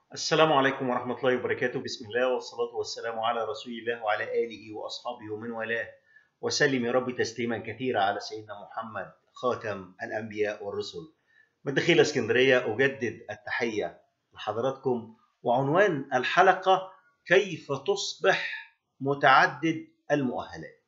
السلام عليكم ورحمة الله وبركاته بسم الله والصلاة والسلام على رسول الله وعلى آله وأصحابه ومن والاه وسلم يا رب تسليما كثيرا على سيدنا محمد خاتم الأنبياء والرسل من دخيل اسكندرية أجدد التحية لحضراتكم وعنوان الحلقة كيف تصبح متعدد المؤهلات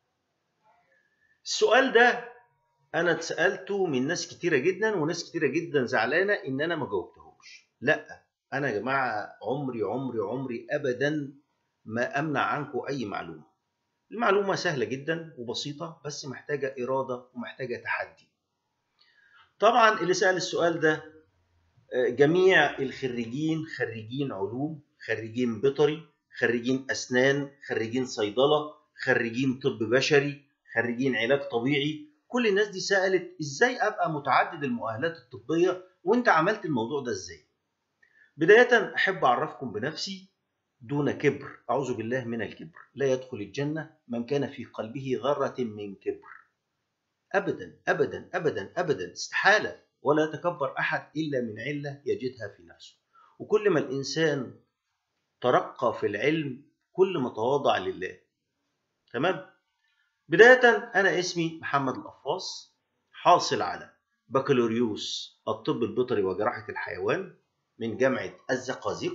السؤال ده أنا اتسألته من ناس كتيرة جدا وناس كتيرة جدا زعلانة إن أنا ما جاوبتهمش لأ انا يا جماعه عمري عمري عمري ابدا ما امنع عنكم اي معلومه المعلومه سهله جدا وبسيطه بس محتاجه اراده ومحتاجه تحدي طبعا اللي سال السؤال ده جميع الخريجين خريجين علوم خريجين بيطري خريجين اسنان خريجين صيدله خريجين طب بشري خريجين علاج طبيعي كل الناس دي سالت ازاي ابقى متعدد المؤهلات الطبيه وانت عملت الموضوع ده ازاي بداية أحب أعرفكم بنفسي دون كبر أعوذ بالله من الكبر لا يدخل الجنة من كان في قلبه ذرة من كبر أبدا أبدا أبدا أبدا استحالة ولا يتكبر أحد إلا من علة يجدها في نفسه وكل ما الإنسان ترقى في العلم كل ما تواضع لله تمام بداية أنا اسمي محمد القفاص حاصل على بكالوريوس الطب البيطري وجراحة الحيوان من جامعة الزقازيق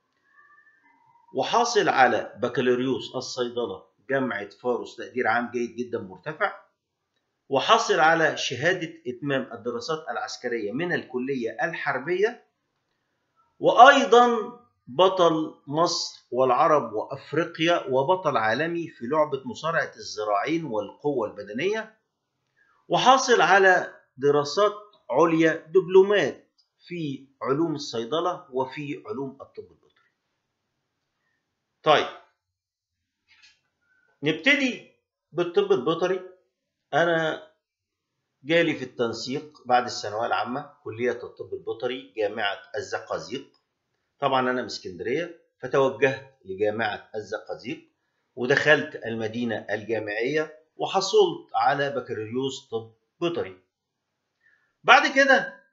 وحاصل على بكالوريوس الصيدلة جامعة فاروس تقدير عام جيد جدا مرتفع وحاصل على شهادة إتمام الدراسات العسكرية من الكلية الحربية وأيضا بطل مصر والعرب وأفريقيا وبطل عالمي في لعبة مصارعة الذراعين والقوة البدنية وحاصل على دراسات عليا دبلومات في علوم الصيدلة وفي علوم الطب البيطري. طيب نبتدي بالطب البيطري أنا جالي في التنسيق بعد الثانوية العامة كلية الطب البيطري جامعة الزقازيق طبعا أنا من اسكندرية فتوجهت لجامعة الزقازيق ودخلت المدينة الجامعية وحصلت على بكالوريوس طب بيطري بعد كده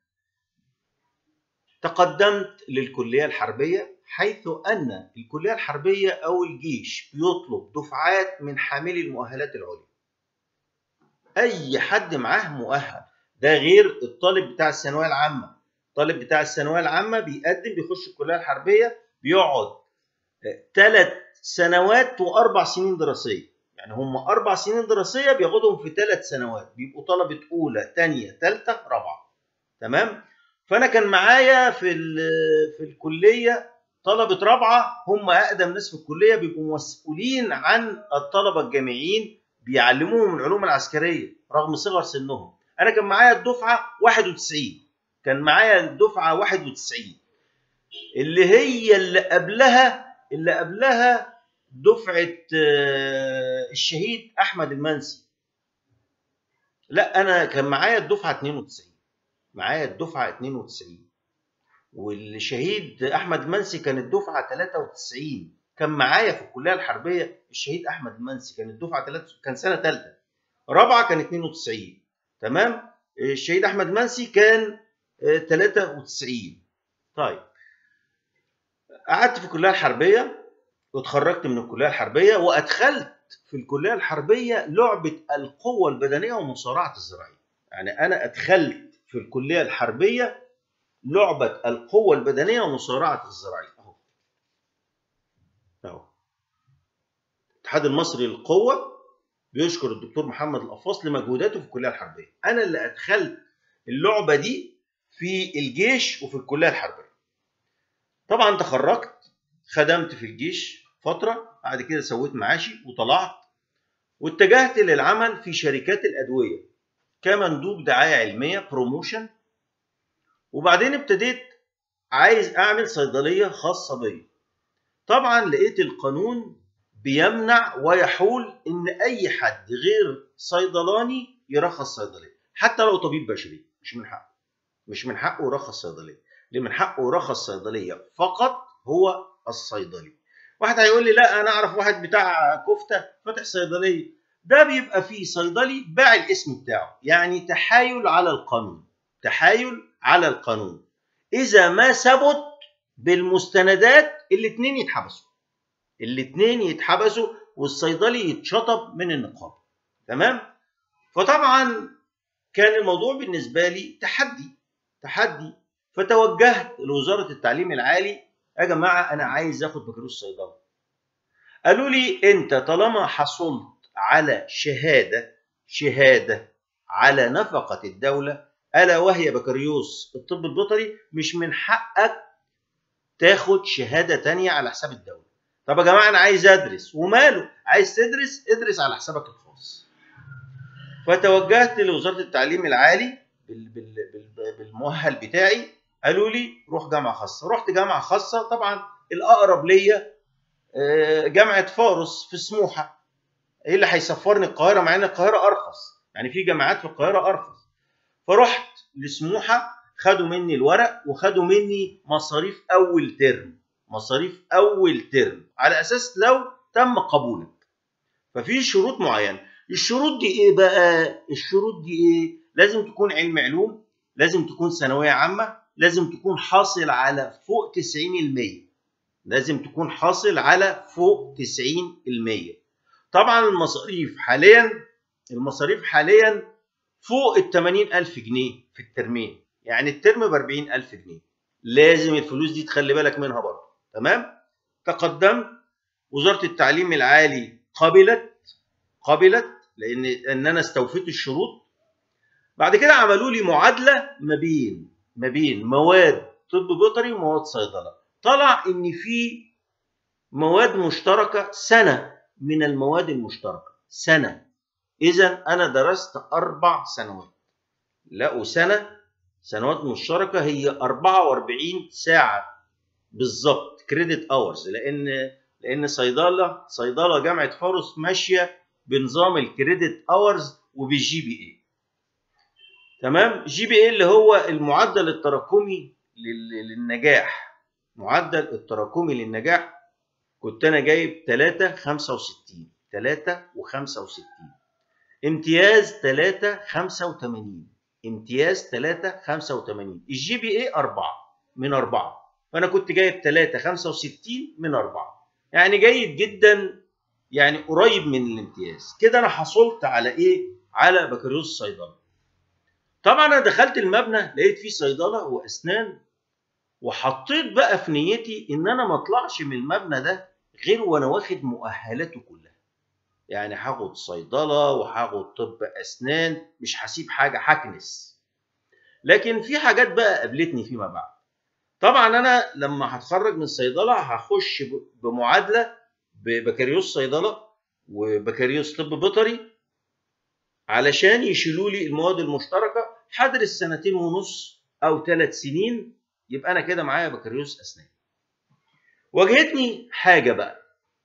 تقدمت للكلية الحربية حيث أن الكلية الحربية أو الجيش بيطلب دفعات من حاملي المؤهلات العليا. أي حد معاه مؤهل ده غير الطالب بتاع الثانوية العامة. الطالب بتاع الثانوية العامة بيقدم بيخش الكلية الحربية بيقعد ثلاث سنوات وأربع سنين دراسية. يعني هم أربع سنين دراسية بياخدهم في ثلاث سنوات بيبقوا طلبة أولى ثانية ثالثة رابعة. تمام؟ فانا كان معايا في في الكليه طلبه رابعه هم اقدم ناس في الكليه بيبقوا مسؤولين عن الطلبه الجامعيين بيعلموهم العلوم العسكريه رغم صغر سنهم انا كان معايا الدفعه 91 كان معايا الدفعه 91 اللي هي اللي قبلها اللي قبلها دفعه الشهيد احمد المنسي لا انا كان معايا الدفعه 92 معايا الدفعه 92 والشهيد احمد المنسي كان الدفعه 93 كان معايا في الكليه الحربيه الشهيد احمد المنسي كان الدفعه 3 كان سنه ثالثه رابعه كان 92 تمام الشهيد احمد المنسي كان 93 طيب قعدت في الكليه الحربيه واتخرجت من الكليه الحربيه وادخلت في الكليه الحربيه لعبه القوه البدنيه ومصارعه الذراعين يعني انا ادخلت في الكلية الحربية لعبة القوة البدنية ومصارعة الذراعين أهو أهو الاتحاد المصري للقوة بيشكر الدكتور محمد القفاص لمجهوداته في الكلية الحربية أنا اللي أدخلت اللعبة دي في الجيش وفي الكلية الحربية طبعا تخرجت خدمت في الجيش فترة بعد كده سويت معاشي وطلعت واتجهت للعمل في شركات الأدوية كمندوب دعايه علميه بروموشن وبعدين ابتديت عايز اعمل صيدليه خاصه بيا طبعا لقيت القانون بيمنع ويحول ان اي حد غير صيدلاني يرخص صيدليه حتى لو طبيب بشري مش من حقه مش من حقه يرخص صيدليه اللي من حقه يرخص صيدليه فقط هو الصيدلي واحد هيقول لي لا انا اعرف واحد بتاع كفته فاتح صيدليه ده بيبقى فيه صيدلي باع الاسم بتاعه يعني تحايل على القانون تحايل على القانون اذا ما ثبت بالمستندات الاثنين يتحبسوا الاثنين يتحبسوا والصيدلي يتشطب من النقابه تمام فطبعا كان الموضوع بالنسبه لي تحدي تحدي فتوجهت لوزاره التعليم العالي يا جماعه انا عايز اخد بكالوريوس صيدله قالوا لي انت طالما حصلت على شهاده شهاده على نفقه الدوله الا وهي بكالوريوس الطب البيطري مش من حقك تاخد شهاده تانية على حساب الدوله طب يا جماعه انا عايز ادرس وماله عايز تدرس ادرس على حسابك الخاص فتوجهت لوزاره التعليم العالي بالمؤهل بتاعي قالوا لي روح جامعه خاصه رحت جامعه خاصه طبعا الاقرب ليا جامعه فارس في سموحه ايه اللي هيسفرني القاهره مع ان القاهره ارخص يعني في جامعات في القاهره ارخص فرحت لسموحه خدوا مني الورق وخدوا مني مصاريف اول ترم مصاريف اول ترم على اساس لو تم قبولك ففي شروط معينه الشروط دي ايه بقى الشروط دي ايه لازم تكون علم علوم لازم تكون ثانويه عامه لازم تكون حاصل على فوق 90% لازم تكون حاصل على فوق 90% طبعا المصاريف حاليا المصاريف حاليا فوق ال 80000 جنيه في الترمين يعني الترم ب 40000 جنيه لازم الفلوس دي تخلي بالك منها برضه تمام تقدمت وزاره التعليم العالي قبلت قبلت لان ان انا استوفيت الشروط بعد كده عملوا لي معادله ما بين ما بين مواد طب بيطري ومواد صيدله طلع ان في مواد مشتركه سنه من المواد المشتركه سنه اذا انا درست اربع سنوات لقوا سنه سنوات مشتركه هي 44 ساعه بالظبط كريدت اورز لان لان صيدله صيدله جامعه فارس ماشيه بنظام الكريدت اورز وبالجي بي اي تمام جي بي اي اللي هو المعدل التراكمي للنجاح معدل التراكمي للنجاح كنت انا جايب 3 65 3 و65 امتياز 3 85 امتياز 3 85 الجي بي اي 4 من 4 فانا كنت جايب 3 65 من 4 يعني جيد جدا يعني قريب من الامتياز كده انا حصلت على ايه على بكالوريوس صيدله طبعا انا دخلت المبنى لقيت فيه صيدله واسنان وحطيت بقى في نيتي ان انا ما اطلعش من المبنى ده غير وانا واخد مؤهلاته كلها يعني هاخد صيدله وهاخد طب اسنان مش هسيب حاجه هكنس لكن في حاجات بقى قابلتني فيما بعد طبعا انا لما هتخرج من صيدله هخش بمعادله ببكالوريوس صيدله وبكالوريوس طب بيطري علشان يشيلوا لي المواد المشتركه هدرس سنتين ونص او ثلاث سنين يبقى انا كده معايا بكالوريوس اسنان واجهتني حاجه بقى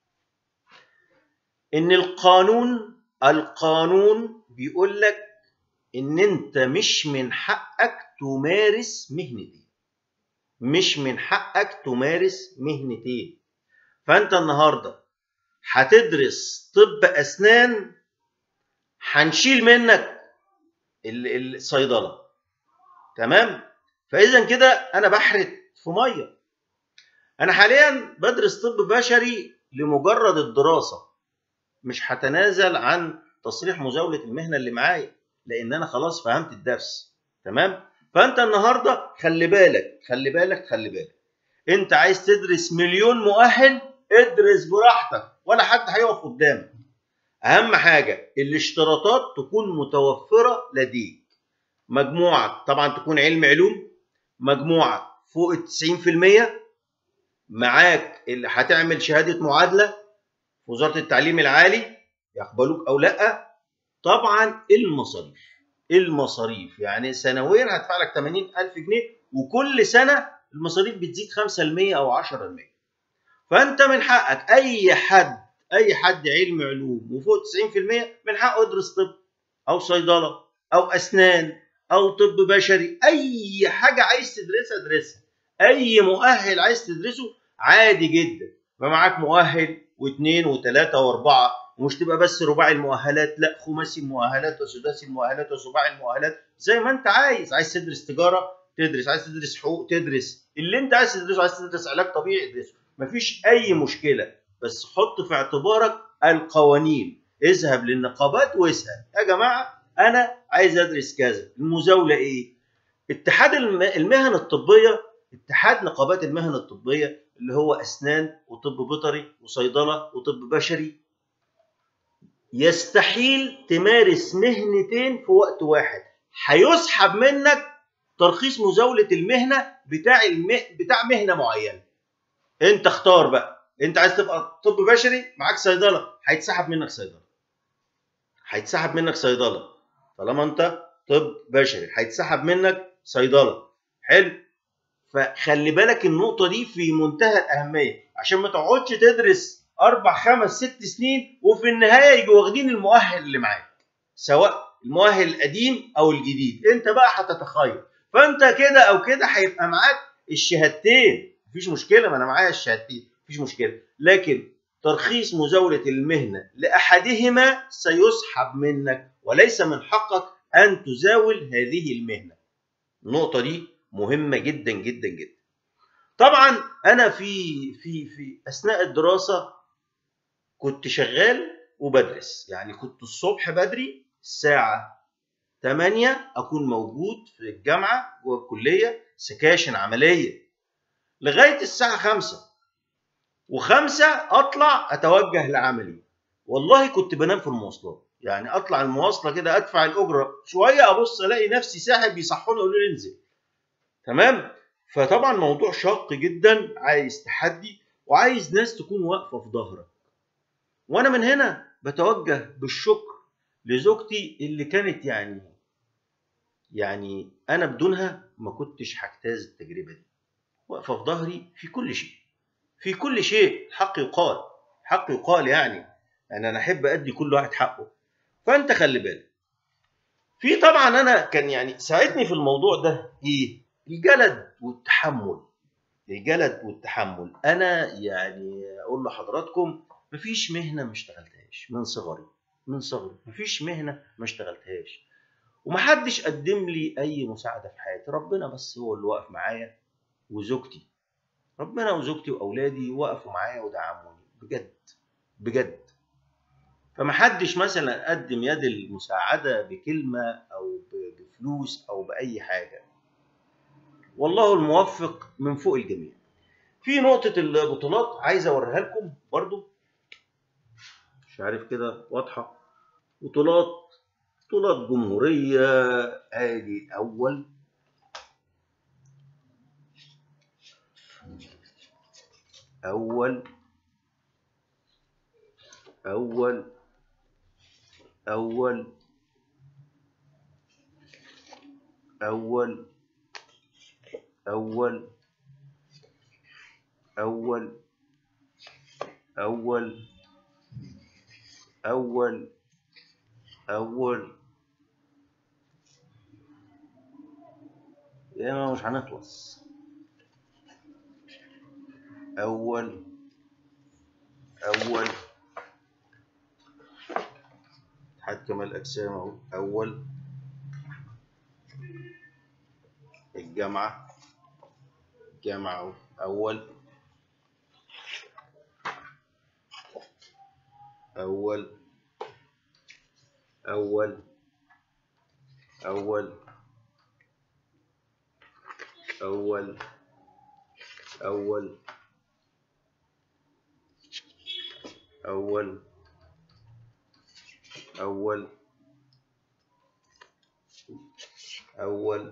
ان القانون القانون بيقول لك ان انت مش من حقك تمارس مهنتين مش من حقك تمارس مهنتين فانت النهارده هتدرس طب اسنان هنشيل منك الصيدله تمام فاذا كده انا بحرت في ميه انا حاليا بدرس طب بشري لمجرد الدراسه مش هتنازل عن تصريح مزاوله المهنه اللي معايا لان انا خلاص فهمت الدرس تمام فانت النهارده خلي بالك خلي بالك خلي بالك انت عايز تدرس مليون مؤهل ادرس براحتك ولا حد هيقف قدامك اهم حاجه الاشتراطات تكون متوفره لديك مجموعه طبعا تكون علم علوم مجموعه فوق ال 90% معاك اللي هتعمل شهاده معادله في وزاره التعليم العالي يقبلوك او لا طبعا المصاريف المصاريف يعني سنويا هدفع لك 80000 جنيه وكل سنه المصاريف بتزيد 5% او 10% فانت من حقك اي حد اي حد علم علوم وفوق 90% من حقه يدرس طب او صيدله او اسنان او طب بشري اي حاجه عايز تدرسها ادرسها اي مؤهل عايز تدرسه عادي جدا فمعاك مؤهل واثنين وثلاثه واربعه ومش تبقى بس رباعي المؤهلات لا خماسي المؤهلات وسداسي المؤهلات وسباعي المؤهلات زي ما انت عايز عايز تدرس تجاره تدرس عايز تدرس حقوق تدرس اللي انت عايز تدرسه عايز تدرس علاج طبيعي ادرسه مفيش اي مشكله بس حط في اعتبارك القوانين اذهب للنقابات واسال يا جماعه انا عايز ادرس كذا المزاوله ايه اتحاد الم- المهن الطبيه اتحاد نقابات المهن الطبيه اللي هو اسنان وطب بيطري وصيدله وطب بشري يستحيل تمارس مهنتين في وقت واحد هيسحب منك ترخيص مزاوله المهنه بتاع الم... بتاع مهنه معينه انت اختار بقى انت عايز تبقى طب بشري معاك صيدله هيتسحب منك صيدله هيتسحب منك صيدله طالما انت طب بشري هيتسحب منك صيدله حلو فخلي بالك النقطه دي في منتهى الاهميه عشان ما تقعدش تدرس اربع خمس ست سنين وفي النهايه يجوا واخدين المؤهل اللي معاك سواء المؤهل القديم او الجديد انت بقى هتتخير فانت كده او كده هيبقى معاك الشهادتين مفيش مشكله ما انا معايا الشهادتين مفيش مشكله لكن ترخيص مزاوله المهنه لاحدهما سيسحب منك وليس من حقك ان تزاول هذه المهنه النقطه دي مهمه جدا جدا جدا طبعا انا في في في اثناء الدراسه كنت شغال وبدرس يعني كنت الصبح بدري الساعه 8 اكون موجود في الجامعه جوه الكليه سكاشن عمليه لغايه الساعه 5 وخمسة اطلع اتوجه لعملي والله كنت بنام في المواصلات يعني اطلع المواصله كده ادفع الاجره شويه ابص الاقي نفسي ساحب يصحوني يقولوا لي انزل تمام فطبعا موضوع شاق جدا عايز تحدي وعايز ناس تكون واقفه في ظهرك وانا من هنا بتوجه بالشكر لزوجتي اللي كانت يعني يعني انا بدونها ما كنتش هجتاز التجربه دي واقفه في ظهري في كل شيء في كل شيء حق يقال حق يقال يعني يعني انا احب ادي كل واحد حقه فانت خلي بالك في طبعا انا كان يعني ساعدني في الموضوع ده ايه الجلد والتحمل الجلد والتحمل انا يعني اقول لحضراتكم مفيش مهنه ما اشتغلتهاش من صغري من صغري مفيش مهنه ما اشتغلتهاش ومحدش قدم لي اي مساعده في حياتي ربنا بس هو اللي واقف معايا وزوجتي ربنا وزوجتي واولادي وقفوا معايا ودعموني بجد بجد فمحدش مثلا قدم يد المساعده بكلمه او بفلوس او باي حاجه والله الموفق من فوق الجميع في نقطة البطولات عايز اوريها لكم برضو مش عارف كده واضحة بطولات بطولات جمهورية ادي اول اول اول اول اول أول أول أول أول أول يا ما مش هنخلص أول أول اتحاد كمال الأجسام أهو أول الجامعة جامعة أول أول أول أول أول أول أول أول أول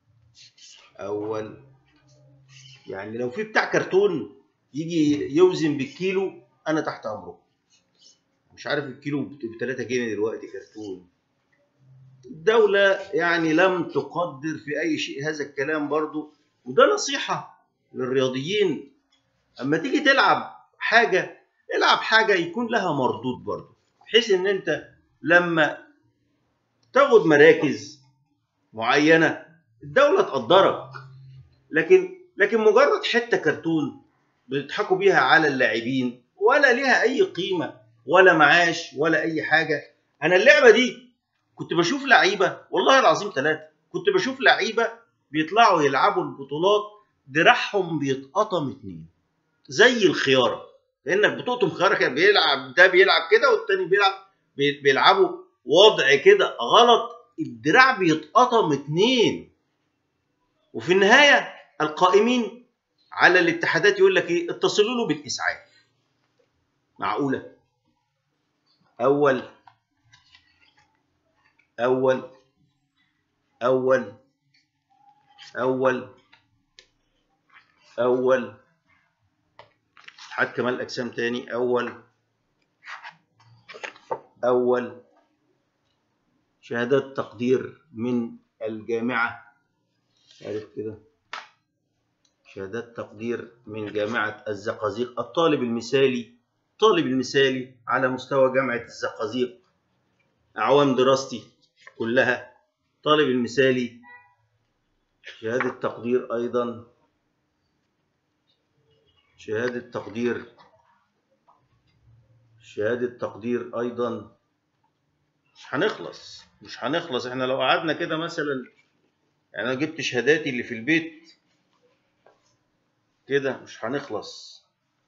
أول يعني لو في بتاع كرتون يجي يوزن بالكيلو انا تحت امره مش عارف الكيلو ب 3 جنيه دلوقتي كرتون الدولة يعني لم تقدر في أي شيء هذا الكلام برضو وده نصيحة للرياضيين أما تيجي تلعب حاجة العب حاجة يكون لها مردود برضو بحيث إن أنت لما تاخد مراكز معينة الدولة تقدرك لكن لكن مجرد حته كرتون بيضحكوا بيها على اللاعبين ولا ليها اي قيمه ولا معاش ولا اي حاجه انا اللعبه دي كنت بشوف لعيبه والله العظيم ثلاثه كنت بشوف لعيبه بيطلعوا يلعبوا البطولات دراعهم بيتقطم اتنين زي الخياره لانك بتقطم خياره كده بيلعب ده بيلعب كده والتاني بيلعب بي- بيلعبوا وضع كده غلط الدراع بيتقطم اتنين وفي النهايه القائمين على الاتحادات يقول لك ايه اتصلوا له بالاسعاف معقوله اول اول اول اول اول اتحاد كمال الاجسام تاني اول اول شهادات تقدير من الجامعه عارف كده شهادات تقدير من جامعه الزقازيق الطالب المثالي الطالب المثالي على مستوى جامعه الزقازيق اعوام دراستي كلها الطالب المثالي شهاده تقدير ايضا شهادة تقدير شهادة تقدير أيضا مش هنخلص مش هنخلص احنا لو قعدنا كده مثلا يعني أنا جبت شهاداتي اللي في البيت كده مش هنخلص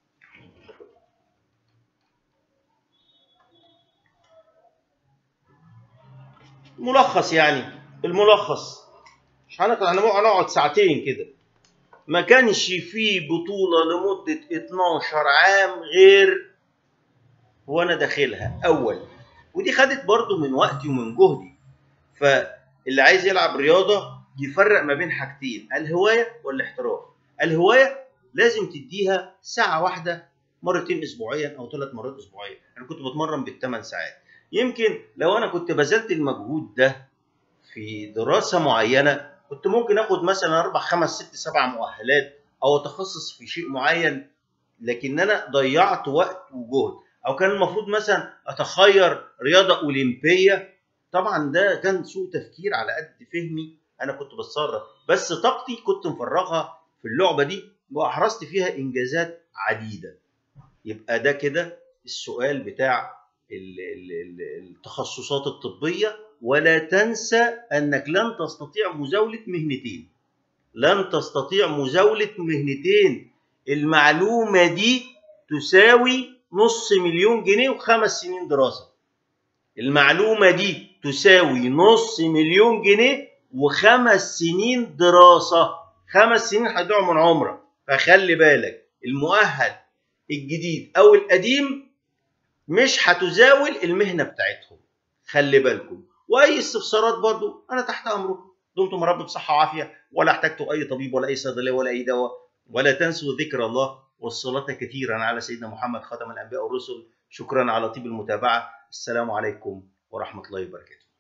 ملخص يعني الملخص مش هنخلص هنقعد ساعتين كده ما كانش فيه بطولة لمدة 12 عام غير وانا داخلها اول ودي خدت برضو من وقتي ومن جهدي فاللي عايز يلعب رياضة يفرق ما بين حاجتين الهواية والاحتراف الهواية لازم تديها ساعة واحدة مرتين اسبوعيا او ثلاث مرات اسبوعيا انا كنت بتمرن بالثمان ساعات يمكن لو انا كنت بذلت المجهود ده في دراسة معينة كنت ممكن اخد مثلا اربع خمس ست سبع مؤهلات او اتخصص في شيء معين لكن انا ضيعت وقت وجهد او كان المفروض مثلا اتخير رياضه اولمبيه طبعا ده كان سوء تفكير على قد فهمي انا كنت بتصرف بس طاقتي كنت مفرغها في اللعبه دي واحرزت فيها انجازات عديده يبقى ده كده السؤال بتاع ال- ال- ال- التخصصات الطبيه ولا تنسى انك لن تستطيع مزاوله مهنتين لن تستطيع مزاوله مهنتين المعلومه دي تساوي نص مليون جنيه وخمس سنين دراسه المعلومه دي تساوي نص مليون جنيه وخمس سنين دراسه خمس سنين هيضيعوا من عمرك فخلي بالك المؤهل الجديد او القديم مش هتزاول المهنه بتاعتهم خلي بالكم واي استفسارات برضو انا تحت امركم دمتم رب بصحه وعافيه ولا احتجتوا اي طبيب ولا اي صيدليه ولا اي دواء ولا تنسوا ذكر الله والصلاه كثيرا على سيدنا محمد خاتم الانبياء والرسل شكرا على طيب المتابعه السلام عليكم ورحمه الله وبركاته